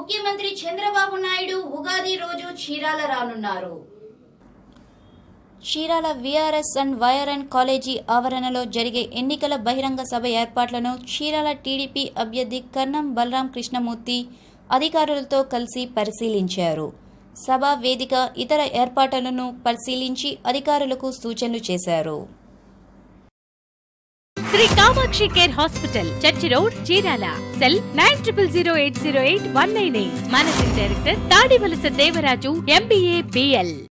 ముఖ్యమంత్రి చంద్రబాబు నాయుడు ఉగాది రోజు చీరాల రానున్నారు Chirala VRS and YRN college ఆవరణలో జరిగే ఎన్నికల బహిరంగ సభ ఏర్పాట్లను చీరాల టీడీపీ అభ్యర్థి కర్ణం బలరాం కృష్ణమూర్తి అధికారులతో కలిసి పరిశీలించారు సభ వేదిక ఇతర ఏర్పాట్లను పరిశీలించి అధికారులకు సూచనలు చేశారు Shri Kamakshi care hospital church road Chirala cell nine triple zero eight zero eight one nine eight managing director Tadivalasa Devaraju MBA BL